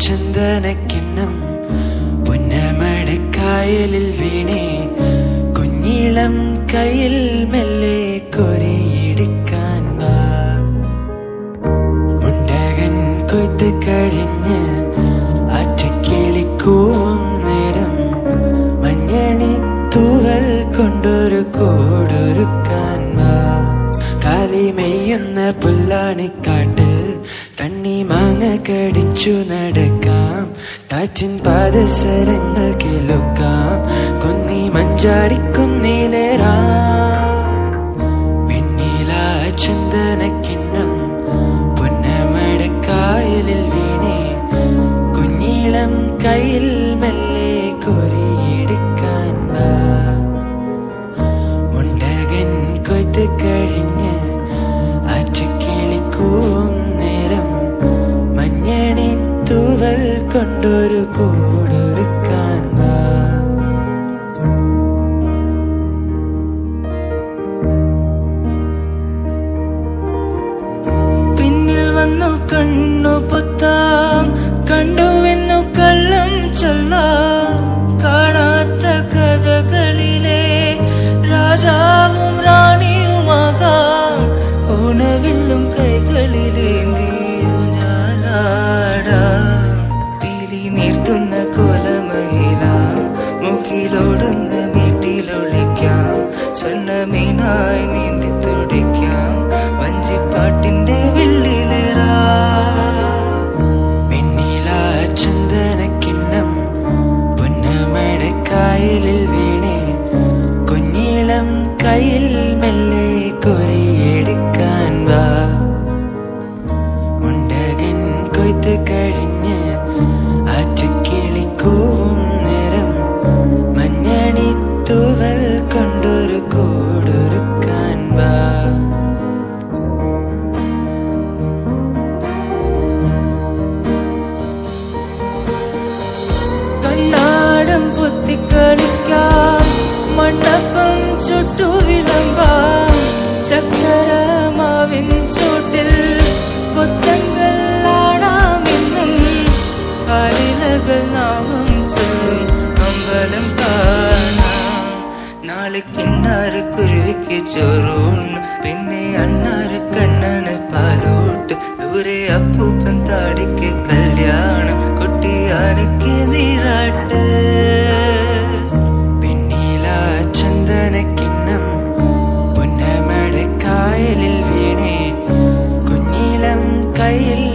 ചന്ദനക്കിണ്ണം പുന്നമടക്കായലിൽ വീണേ കുഞ്ഞിളം കയ്യിൽ മെല്ലെ കൊരിയെടുക്കാൻ വാ മുണ്ടകൻ കൊയ്ത്ത് കഴിഞ്ഞ് ആറ്റക്കിളിക്കൂവും നേരം മഞ്ഞണി തൂവൽ കൊണ്ടൊരു കൂടൊരുക്കാൻ വാ കാലിമെയ്യുന്ന പുല്ലാണിക്കാട്ടിൽ കണ്ണി മാങ്ങ കടിച്ചു നടക്കാം കാറ്റിൻ പാദസരങ്ങൾ കിലുക്കാം കൊന്നി മഞ്ചാടിക്കുന്നിലേറാം വെണ്ണില ചന്ദനക്കിണ്ണം പുന്നമടക്കായലിൽ വീണേ കുഞ്ഞിളം കയ്യിൽ മെല്ലെ കൊരിയെടുക്കാൻ വാ മുണ്ടകൻ കൊയ്ത്ത് കഴിഞ്ഞ് ആറ്റക്കിളിക്കൂവും നേരം മഞ്ഞണി തൂവൽ കൊണ്ടൊരു കൂടൊരുക്കാൻ വാ പിന്നിൽ വന്നു കണ്ണു പൊത്താം കണ്ടുവെന്നു കള്ളം ചൊല്ലാം കാണാത്ത കഥകളിലെ രാജാവും റാണിയുമാകാം ഓണവില്ലും കൈകളിലേന്തിയോ ഞാനാടാം പീലി നീർത്തുന്ന കോലമയിലാം മുഖിലോടുന്ന വീട്ടിലൊളിക്കാം സ്വർണ്ണമീനായി നീന്തി തുടിക്കാം വഞ്ചിപ്പാട്ടിന്റെ വെള്ളിലേറാ വെണ്ണില ചന്ദനക്കിണ്ണം പുന്നമടക്കായലിൽ വീണേ കുഞ്ഞിളം കയ്യിൽ മെല്ലെ കൊരിയെടുക്കാൻ വാ മുണ്ടകൻ കൊയ്ത്ത് കഴിഞ്ഞ് ആറ്റക്കിളിക്കൂവും നേരം മഞ്ഞണി തൂവൽ കൊണ്ടൊരു കൂടൊരുക്കാൻ വാ കണ്ണാടം പൊത്തിക്കളിക്കാം മണ്ണപ്പം ചുട്ടു വിളമ്പാം ചക്കരമാവിൻ ചൂട്ടിൽ കൊത്തങ്ങൾ ആടാമെന്നും കാലിലകൾ നാമം ചൊല്ലും അമ്പലം കാണാം നാളെ കിണ്ണാറ് കുരുവിക്ക് ചോറൂണ് പിന്നെ അണ്ണാറ് കണ്ണന് പാലോട്ട് ദൂരെ അപ്പൂപ്പൻ താടിക്ക് കല്യാണം കൊട്ടിയാനയ്ക്ക് നീരാട്ട് പിന്നീല ചന്ദനക്കിണ്ണം പുന്നമടക്കായലിൽ വീണേ കുഞ്ഞിളം കയ്യിൽ